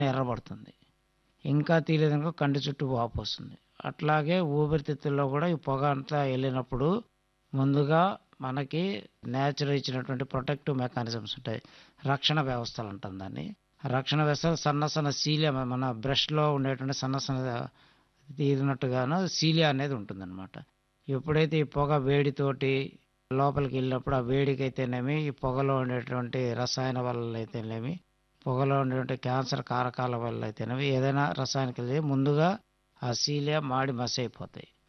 ఎర్రబడుతుంది ఇంకా తీయలేదనుకో కంటి చుట్టూ వాపు వస్తుంది అట్లాగే ఊపిరితిత్తుల్లో కూడా ఈ పొగ అంతా వెళ్ళినప్పుడు ముందుగా మనకి నేచర్ ఇచ్చినటువంటి ప్రొటెక్టివ్ మెకానిజమ్స్ ఉంటాయి రక్షణ వ్యవస్థలు అంటాం దాన్ని రక్షణ వ్యవస్థ సన్న సన్న సీలియా మన బ్రష్లో ఉండేటువంటి సన్న సన్న తీరినట్టుగాను సీలియా అనేది ఉంటుందన్నమాట ఎప్పుడైతే ఈ పొగ వేడితోటి లోపలికి వెళ్ళినప్పుడు ఆ వేడికి అయితేనేమి ఈ పొగలో ఉండేటువంటి రసాయన వల్ల అయితేనేమి పొగలో ఉండేటువంటి క్యాన్సర్ కారకాల వల్ల అయితేనేమి ఏదైనా రసాయనికలు ముందుగా ఆ సీలియా మాడి మస్ అయిపోతాయి